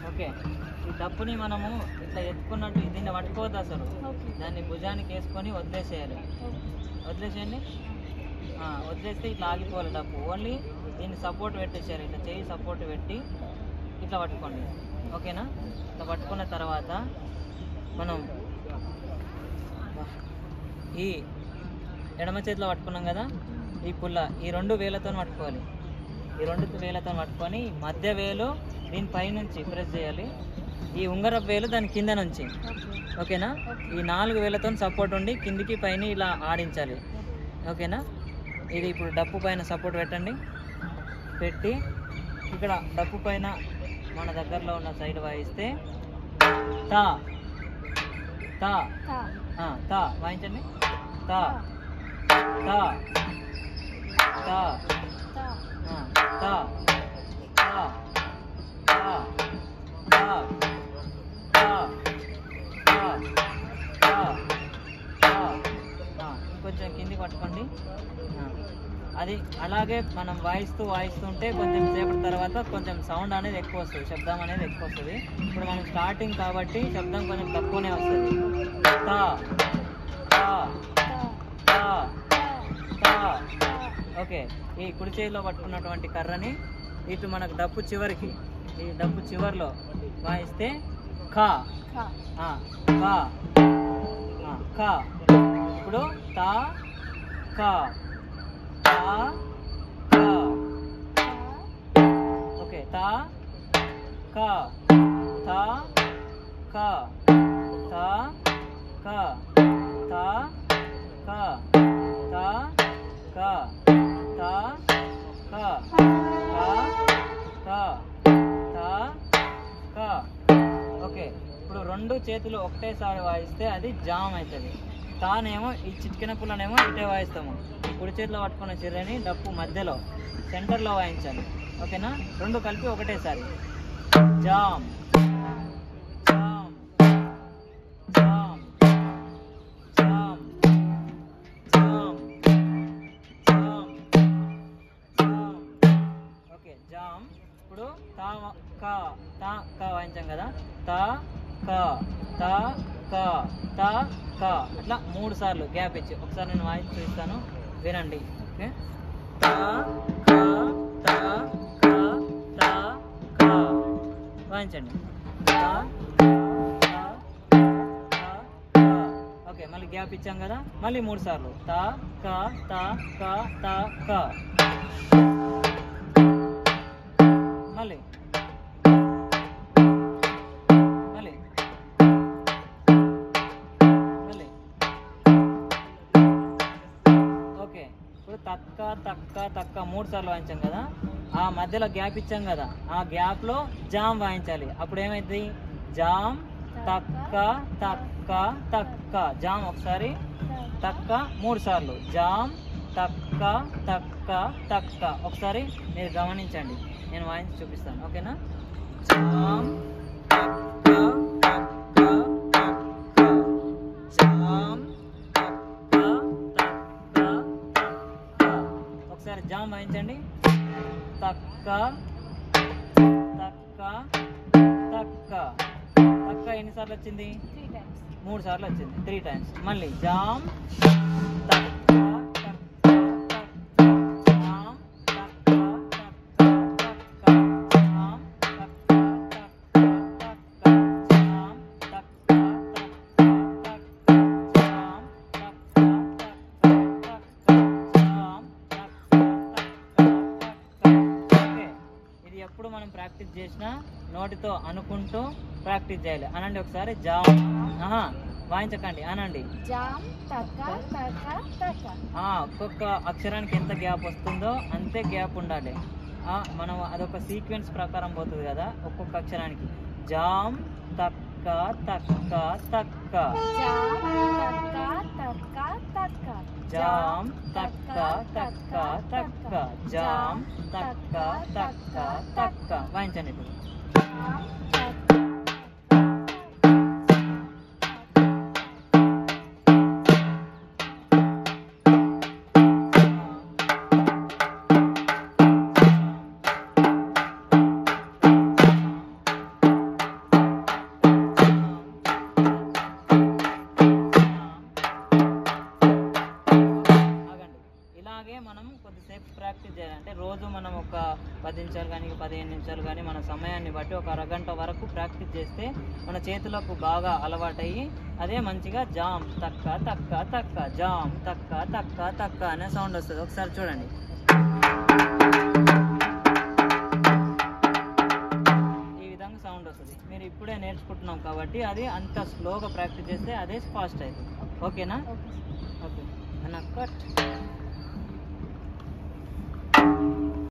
Okay ఈ డప్పుని మనము ఇట్లా ఎత్తుకున్నట్టు దీన్ని పట్టుకోవద్దు అసలు ఓకే దాన్ని భుజానికి వేసుకొని వదిలేసేయాలి వదిలేసేయండి ఆ, వదిలేస్తే ఇట్లా ఆగిపోవాలి డప్పు ఓన్లీ దీన్ని సపోర్ట్ పెట్టేసేయాలి ఇట్లా చేయి సపోర్ట్ పెట్టి ఇట్లా పట్టుకోండి ఓకేనా ఇట్లా పట్టుకున్న తర్వాత మనం ఈ ఎడమ చేతిలో పట్టుకున్నాం కదా ఈ పుల్ల ఈ రెండు వేలతో పట్టుకోవాలి ఈ రెండు వేలతో పట్టుకొని మధ్య వేలు దీని పైనుంచి ప్రెస్ చేయాలి ఈ ఉంగరపు వేలు దాని కింద నుంచి ఓకే ఓకేనా ఈ నాలుగు వేలతో సపోర్ట్ ఉండి కిందికి పైన ఇలా ఆడించాలి ఓకేనా ఇది ఇప్పుడు డప్పు పైన సపోర్ట్ పెట్టండి పెట్టి ఇక్కడ డప్పు పైన మన దగ్గరలో ఉన్న సైడ్ వాయిస్తే తా తా తా ఆ, తా వాయించండి తా తా తా తా ఆ, తా తా తా తా తా తా తా తా ఆ, ఇంకొంచెం కిందికి పట్టుకోండి ఆ, అది అలాగే మనం వాయిస్తూ వాయిస్తుంటే కొంచెం సేపటి తర్వాత కొంచెం సౌండ్ అనేది ఎక్కువ వస్తుంది శబ్దం అనేది ఎక్కువ వస్తుంది ఇప్పుడు మనం స్టార్టింగ్ కాబట్టి శబ్దం కొంచెం తక్కువనే వస్తుంది తా తా తా తా తా తా తా ఓకే ఈ కుడి చేతిలో పట్టుకున్నటువంటి కర్రని ఇటు మనకు డప్పు చివరికి ఈ డప్పు చివర్లో వాయిస్తే ఖా ఖా ఆ, ఖా ఆ, ఖా ఇప్పుడు తా ఖా తా ఖా తా ఓకే తా ఖా తా ఖా తా ఖా తా ఖా తా ఖా తా ఖా తా తా తా కా ఓకే ఇప్పుడు రెండు చేతులు ఒకటేసారి వాయిస్తే అది జామ్ అవుతుంది తానేమో ఈ చిటికెన పుల్లనేమో ఇటే వాయిస్తాము ఈ కుడి చేతిలో పట్టుకున్న చిర్రని డప్పు మధ్యలో సెంటర్లో వాయించాలి ఓకేనా రెండు కలిపి ఒకటేసారి jam jam jam jam jam jam jam okay jam ఇప్పుడు తా కా తా కా వాయించాం కదా తా కా తా కా తా కా అట్లా మూడు సార్లు గ్యాప్ ఇచ్చి ఒకసారి నేను వాయించి చూపిస్తాను వినండి ఓకే తా కా తా కా తా కా వాయించండి తా కా, తా, కా, కా. ఓకే మళ్ళీ గ్యాప్ ఇచ్చాం కదా మళ్ళీ మూడు సార్లు తా కా తా కా తా కా మళ్ళీ మళ్ళీ మళ్ళీ ఓకే ఇప్పుడు తక్క తక్క తక్క మూడు సార్లు వాయించాం కదా ఆ మధ్యలో గ్యాప్ ఇచ్చాం కదా ఆ గ్యాప్ లో జామ్ వాయించాలి అప్పుడు ఏమైంది జామ్ తక్క తక్క తక్క జామ్ ఒకసారి తక్క మూడు సార్లు జామ్ తక్క తక్క తక్క ఒకసారి మీరు గమనించండి నేను వాయించి చూపిస్తాను ఓకేనా జామ్ తక్క తక్క తక్క జామ్ తక్క తక్క తక్క ఒకసారి జామ్ వాయించండి తక్క తక్క తక్క తక్క ఎన్నిసార్లు వచ్చింది త్రీ టైమ్స్ మూడు సార్లు వచ్చింది త్రీ టైమ్స్ మళ్ళీ జామ్ తక్క తక్క తక్క జామ్ తక్క తక్క తక్క జామ్ తక్క తక్క తక్క జామ్ తక్క తక్క తక్క జామ్ తక్క తక్క తక్క జామ్ తక్క తక్క తక్క ఓకే ఇది ఎప్పుడు మనం ప్రాక్టీస్ చేసినా నోటితో అనుకుంటూ ప్రాక్టీస్ చేయాలి అనండి ఒకసారి జామ్ ఆహా, వాయించకండి అనండి జామ్ తక్క తక్క తక్క ఆ, ఒక్కొక్క అక్షరానికి ఎంత గ్యాప్ వస్తుందో అంతే గ్యాప్ ఉండాలి ఆ, మనం అదొక సీక్వెన్స్ ప్రకారం పోతుంది కదా ఒక్కొక్క అక్షరానికి జామ్ తక్క తక్క తక్క జామ్ తక్క తక్క తక్క జామ్ తక్క తక్క తక్క జామ్ తక్క తక్క తక్క వాయించండి ఇప్పుడు జామ్ తక్క ఆ, కొద్దిసేపు ప్రాక్టీస్ చేయాలి అంటే రోజు మనం ఒక పది నిమిషాలు కానీ పదిహేను నిమిషాలు కానీ మన సమయాన్ని బట్టి ఒక అరగంట వరకు ప్రాక్టీస్ చేస్తే మన చేతులకు బాగా అలవాటయ్యి అదే మంచిగా జామ్ తక్క తక్క తక్క జామ్ తక్క తక్క తక్క అనే సౌండ్ వస్తుంది ఒకసారి చూడండి ఈ విధంగా సౌండ్ వస్తుంది మీరు ఇప్పుడే నేర్చుకుంటున్నాం కాబట్టి అది అంత స్లోగా ప్రాక్టీస్ చేస్తే అదే ఫాస్ట్ అవుతుంది ఓకేనా ఓకే ఓకే అన్న కట్